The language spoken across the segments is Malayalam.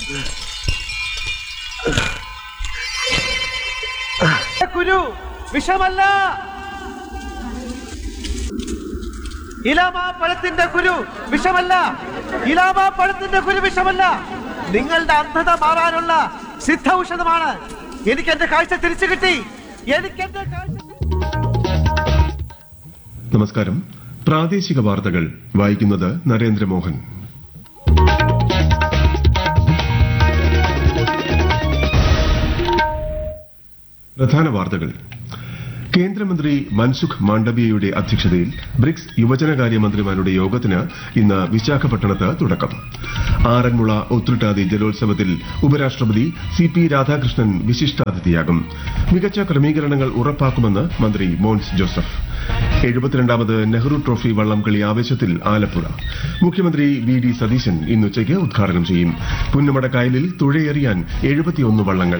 കുരു വിഷമല്ല ഇലാമ പഴത്തിന്റെ കുരു വിഷമല്ല ഇലാമ പഴത്തിന്റെ കുരു വിഷമല്ല നിങ്ങളുടെ അന്ധത മാറാനുള്ള സിദ്ധ ഔഷധമാണ് എനിക്ക് എന്റെ കാഴ്ച തിരിച്ചു കിട്ടി എനിക്ക് എന്റെ കാഴ്ച നമസ്കാരം പ്രാദേശിക വാർത്തകൾ വായിക്കുന്നത് നരേന്ദ്രമോഹൻ പ്രധാന വാർത്തകൾ കേന്ദ്രമന്ത്രി മൻസുഖ് മാണ്ഡവ്യയുടെ അധ്യക്ഷതയിൽ ബ്രിക്സ് യുവജനകാര്യമന്ത്രിമാരുടെ യോഗത്തിന് ഇന്ന് വിശാഖപട്ടണത്ത് തുടക്കം ആറന്മുള ഒത്തുട്ടാതി ജലോത്സവത്തിൽ ഉപരാഷ്ട്രപതി സി പി രാധാകൃഷ്ണൻ വിശിഷ്ടാതിഥിയാകും മികച്ച ക്രമീകരണങ്ങൾ ഉറപ്പാക്കുമെന്ന് മന്ത്രി മോൻസ് ജോസഫ് എഴുപത്തിരണ്ടാമത് നെഹ്റു ട്രോഫി വള്ളംകളി ആവേശത്തിൽ ആലപ്പുഴ മുഖ്യമന്ത്രി വി ഡി സതീശൻ ഇന്നുച്ചയ്ക്ക് ഉദ്ഘാടനം ചെയ്യും പുന്നമട കായലിൽ തുഴയെറിയാൻ എഴുപത്തിയൊന്ന് വള്ളങ്ങൾ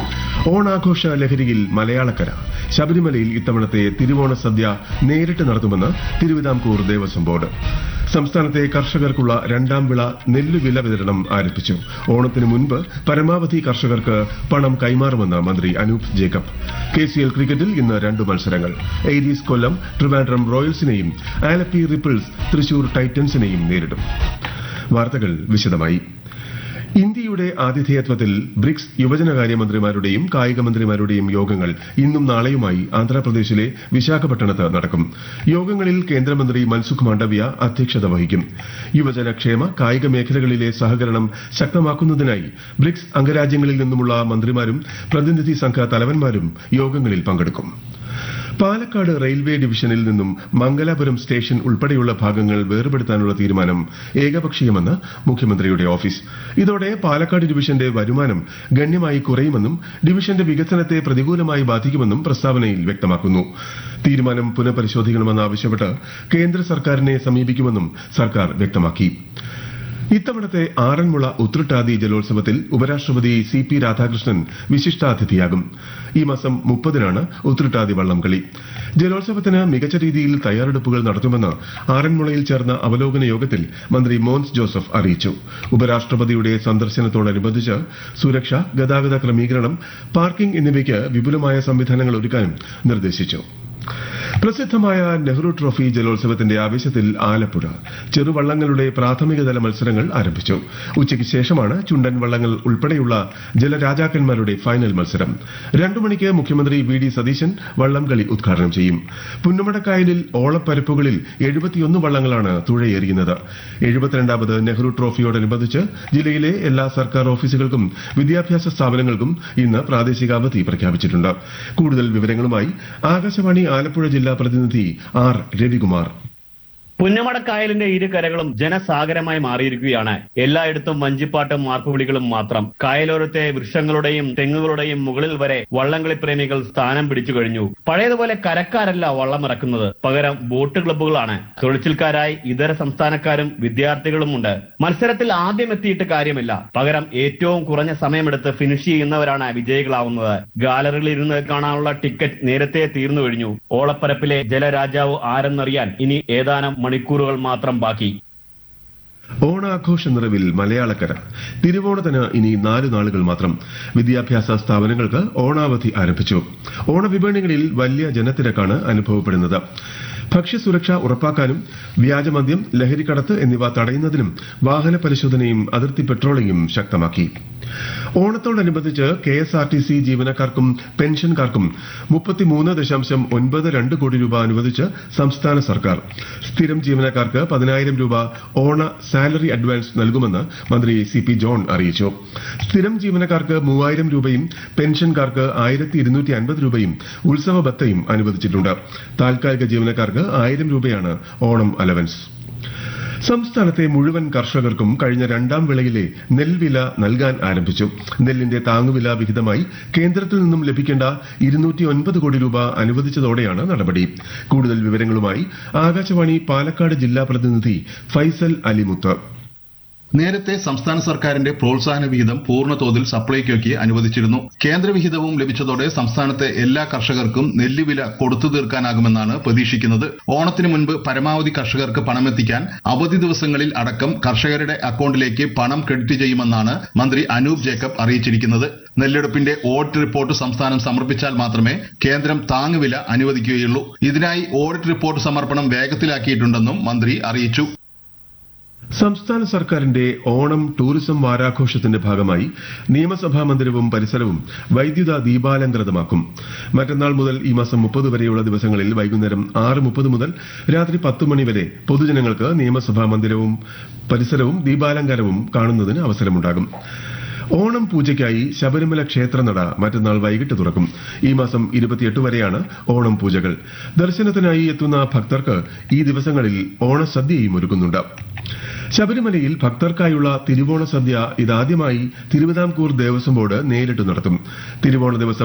ഓണാഘോഷ ലഹരിയിൽ മലയാളക്കര ശബരിമലയിൽ ഇത്തവണത്തെ തിരുവോണ സദ്യ നേരിട്ട് നടത്തുമെന്ന് തിരുവിതാംകൂർ ദേവസ്വം ബോർഡ് സംസ്ഥാനത്തെ കർഷകർക്കുള്ള രണ്ടാം വിള നെല്ലുവില വിതരണം ആരംഭിച്ചു ഓണത്തിന് മുൻപ് പരമാവധി കർഷകർക്ക് പണം കൈമാറുമെന്ന് മന്ത്രി Anoop Jacob K C L ക്രിക്കറ്റിൽ ഇന്ന് രണ്ട് മത്സരങ്ങൾ എയ്രീസ് കൊല്ലം ട്രിവാൻഡ്രം റോയൽസിനെയും ആലപ്പി റിപ്പിൾസ് തൃശൂർ ടൈറ്റൻസിനെയും നേരിടും വാർത്തകൾ വിശദമായി ഇന്ത്യയുടെ ആതിഥേയത്വത്തിൽ ബ്രിക്സ് യുവജനകാര്യമന്ത്രിമാരുടെയും കായിക മന്ത്രിമാരുടെയും യോഗങ്ങൾ ഇന്നും നാളെയുമായി ആന്ധ്രാപ്രദേശിലെ വിശാഖപട്ടണത്ത് നടക്കും യോഗങ്ങളിൽ കേന്ദ്രമന്ത്രി മൻസുഖ് മാണ്ഡവ്യ അധ്യക്ഷത വഹിക്കും യുവജനക്ഷേമ കായിക മേഖലകളിലെ സഹകരണം ശക്തമാക്കുന്നതിനായി ബ്രിക്സ് അംഗരാജ്യങ്ങളിൽ നിന്നുമുള്ള മന്ത്രിമാരും പ്രതിനിധി സംഘ തലവന്മാരും യോഗങ്ങളിൽ പങ്കെടുക്കും പാലക്കാട് റെയിൽവേ ഡിവിഷനിൽ നിന്നും മംഗലാപുരം സ്റ്റേഷൻ ഉൾപ്പെടെയുള്ള ഭാഗങ്ങൾ വേർപെടുത്താനുള്ള തീരുമാനം ഏകപക്ഷീയമെന്ന് മുഖ്യമന്ത്രിയുടെ ഓഫീസ് ഇതോടെ പാലക്കാട് ഡിവിഷന്റെ വരുമാനം ഗണ്യമായി കുറയുമെന്നും ഡിവിഷന്റെ വികസനത്തെ പ്രതികൂലമായി ബാധിക്കുമെന്നും പ്രസ്താവനയിൽ വ്യക്തമാക്കുന്നു തീരുമാനം പുനഃപരിശോധിക്കണമെന്നാവശ്യപ്പെട്ട് കേന്ദ്ര സർക്കാരിനെ സമീപിക്കുമെന്നും സർക്കാർ വ്യക്തമാക്കി ഇത്തവണത്തെ ആറന്മുള ഉത്രട്ടാതി ജലോത്സവത്തിൽ ഉപരാഷ്ട്രപതി സി പി രാധാകൃഷ്ണൻ വിശിഷ്ടാതിഥിയാകും ഈ മാസം മുപ്പതിനാണ് ഉത്രട്ടാതി വള്ളംകളി ജലോത്സവത്തിന് മികച്ച രീതിയിൽ തയ്യാറെടുപ്പുകൾ നടത്തുമെന്ന് ആറന്മുളയിൽ ചേർന്ന അവലോകന യോഗത്തിൽ മന്ത്രി മോൻസ് ജോസഫ് അറിയിച്ചു ഉപരാഷ്ട്രപതിയുടെ സന്ദർശനത്തോടനുബന്ധിച്ച് സുരക്ഷ ഗതാഗത ക്രമീകരണം പാർക്കിംഗ് എന്നിവയ്ക്ക് വിപുലമായ സംവിധാനങ്ങൾ ഒരുക്കാനും നിർദ്ദേശിച്ചു പ്രസിദ്ധമായ നെഹ്റു ട്രോഫി ജലോത്സവത്തിന്റെ ആവേശത്തിൽ ആലപ്പുഴ ചെറുവള്ളങ്ങളുടെ പ്രാഥമികതല മത്സരങ്ങൾ ആരംഭിച്ചു ഉച്ചയ്ക്ക് ശേഷമാണ് ചുണ്ടൻ വള്ളങ്ങൾ ഉൾപ്പെടെയുള്ള ജലരാജാക്കന്മാരുടെ ഫൈനൽ മത്സരം രണ്ടു മണിക്ക് മുഖ്യമന്ത്രി വി ഡി സതീശൻ വള്ളംകളി ഉദ്ഘാടനം ചെയ്യും പുന്നമടക്കായലിൽ ഓളപ്പരപ്പുകളിൽ എഴുപത്തിയൊന്ന് വള്ളങ്ങളാണ് തുഴയേറിയുന്നത് എഴുപത്തിരണ്ടാമത് നെഹ്റു ട്രോഫിയോടനുബന്ധിച്ച് ജില്ലയിലെ എല്ലാ സർക്കാർ ഓഫീസുകൾക്കും വിദ്യാഭ്യാസ സ്ഥാപനങ്ങൾക്കും ഇന്ന് പ്രാദേശിക അവധി പ്രഖ്യാപിച്ചിട്ടുണ്ട് കൂടുതൽ വിവരങ്ങളുമായി ആകാശവാണി ആലപ്പുഴ ജില്ലാ പ്രതിനിധി ആർ രവികുമാർ പുന്നമടക്കായലിന്റെ ഇരു കരകളും ജനസാഗരമായി മാറിയിരിക്കുകയാണ് എല്ലായിടത്തും വഞ്ചിപ്പാട്ടും മാർപ്പുവിളികളും മാത്രം കായലോരത്തെ വൃക്ഷങ്ങളുടെയും തെങ്ങുകളുടെയും മുകളിൽ വരെ വള്ളംകളി പ്രേമികൾ സ്ഥാനം പിടിച്ചു കഴിഞ്ഞു പഴയതുപോലെ കരക്കാരല്ല വള്ളം ഇറക്കുന്നത് പകരം ബോട്ട് ക്ലബ്ബുകളാണ് തൊഴിച്ചിൽക്കാരായി ഇതര സംസ്ഥാനക്കാരും വിദ്യാർത്ഥികളും ഉണ്ട് മത്സരത്തിൽ ആദ്യം എത്തിയിട്ട് കാര്യമില്ല പകരം ഏറ്റവും കുറഞ്ഞ സമയമെടുത്ത് ഫിനിഷ് ചെയ്യുന്നവരാണ് വിജയികളാവുന്നത് ഗാലറിയിൽ ഇരുന്ന് കാണാനുള്ള ടിക്കറ്റ് നേരത്തെ തീർന്നു കഴിഞ്ഞു ഓളപ്പരപ്പിലെ ജലരാജാവ് ആരെന്നറിയാൻ ഇനി ഏതാനും മണിക്കൂറുകൾ മാത്രം ബാക്കി ഓണാഘോഷ നിറവിൽ മലയാളക്കര തിരുവോണത്തിന് ഇനി നാല് നാളുകൾ മാത്രം വിദ്യാഭ്യാസ സ്ഥാപനങ്ങൾക്ക് ഓണാവധി ആരംഭിച്ചു ഓണവിപണികളിൽ വലിയ ജനത്തിരക്കാണ് അനുഭവപ്പെടുന്നത് ഭക്ഷ്യസുരക്ഷ ഉറപ്പാക്കാനും വ്യാജമദ്യം ലഹരിക്കടത്ത് എന്നിവ തടയുന്നതിനും വാഹന പരിശോധനയും അതിർത്തി പെട്രോളിംഗും ശക്തമാക്കി ഓണത്തോടനുബന്ധിച്ച് K S R T C ജീവനക്കാർക്കും പെൻഷൻകാർക്കും മുപ്പത്തിമൂന്ന് ദശാംശം ഒൻപത് രണ്ട് കോടി രൂപ അനുവദിച്ച് സംസ്ഥാന സർക്കാർ സ്ഥിരം ജീവനക്കാർക്ക് പതിനായിരം രൂപ ഓണ സാലറി അഡ്വാൻസ് നൽകുമെന്ന് മന്ത്രി സി പി ജോൺ അറിയിച്ചു സ്ഥിരം ജീവനക്കാർക്ക് മൂവായിരം രൂപയും പെൻഷൻകാർക്ക് ആയിരത്തി ഇരുന്നൂറ്റി അൻപത് രൂപയും ഉത്സവ ബത്തയും അനുവദിച്ചിട്ടുണ്ട് താൽക്കാലിക ജീവനക്കാർക്ക് ആയിരം രൂപയാണ് ഓണം അലവൻസ് സംസ്ഥാനത്തെ മുഴുവൻ കർഷകർക്കും കഴിഞ്ഞ രണ്ടാം വിളയിലെ നെൽവില നൽകാൻ ആരംഭിച്ചു നെല്ലിന്റെ താങ്ങുവില വിഹിതമായി കേന്ദ്രത്തിൽ നിന്നും ലഭിക്കേണ്ട ഇരുന്നൂറ്റി ഒൻപത് കോടി രൂപ അനുവദിച്ചതോടെയാണ് നടപടി കൂടുതൽ വിവരങ്ങളുമായി ആകാശവാണി പാലക്കാട് ജില്ലാ പ്രതിനിധി ഫൈസൽ അലിമുത്ത് നേരത്തെ സംസ്ഥാന സർക്കാരിന്റെ പ്രോത്സാഹന വിഹിതം പൂർണ്ണ തോതിൽ സപ്ലൈകോയ്ക്ക് അനുവദിച്ചിരുന്നു കേന്ദ്ര വിഹിതവും ലഭിച്ചതോടെ സംസ്ഥാനത്തെ എല്ലാ കർഷകർക്കും നെല്ലുവില കൊടുത്തു തീർക്കാനാകുമെന്നാണ് പ്രതീക്ഷിക്കുന്നത് ഓണത്തിന് മുൻപ് പരമാവധി കർഷകർക്ക് പണമെത്തിക്കാൻ അവധി ദിവസങ്ങളിൽ അടക്കം കർഷകരുടെ അക്കൗണ്ടിലേക്ക് പണം ക്രെഡിറ്റ് ചെയ്യുമെന്നാണ് മന്ത്രി അനൂപ് ജേക്കബ് അറിയിച്ചിരിക്കുന്നത് നെല്ലെടുപ്പിന്റെ ഓഡിറ്റ് റിപ്പോർട്ട് സംസ്ഥാനം സമർപ്പിച്ചാൽ മാത്രമേ കേന്ദ്രം താങ്ങുവില അനുവദിക്കുകയുള്ളൂ ഇതിനായി ഓഡിറ്റ് റിപ്പോർട്ട് സമർപ്പണം വേഗത്തിലാക്കിയിട്ടുണ്ടെന്നും മന്ത്രി അറിയിച്ചു സംസ്ഥാന സർക്കാരിന്റെ ഓണം ടൂറിസം വാരാഘോഷത്തിന്റെ ഭാഗമായി നിയമസഭാ മന്ദിരവും പരിസരവും വൈദ്യുത ദീപാലങ്കൃതമാക്കും മറ്റന്നാൾ മുതൽ ഈ മാസം മുപ്പത് വരെയുള്ള ദിവസങ്ങളിൽ വൈകുന്നേരം ആറ് മുപ്പത് മുതൽ രാത്രി പത്ത് മണി വരെ പൊതുജനങ്ങൾക്ക് നിയമസഭാ മന്ദിരവും പരിസരവും ദീപാലങ്കാരവും കാണുന്നതിന് അവസരമുണ്ടാകും ഓണം പൂജയ്ക്കായി ശബരിമല ക്ഷേത്രനട മറ്റന്നാൾ വൈകിട്ട് തുറക്കും ഈ മാസം ഇരുപത്തിയെട്ട് വരെയാണ് ഓണം പൂജകൾ ദർശനത്തിനായി എത്തുന്ന ഭക്തർക്ക് ഈ ദിവസങ്ങളിൽ ഓണസദ്യയും ഒരുക്കുന്നുണ്ട് ശബരിമലയിൽ ഭക്തർക്കായുള്ള തിരുവോണ സദ്യ ഇതാദ്യമായി തിരുവിതാംകൂർ ദേവസ്വം ബോർഡ് നേരിട്ട് നടത്തും തിരുവോണ ദിവസം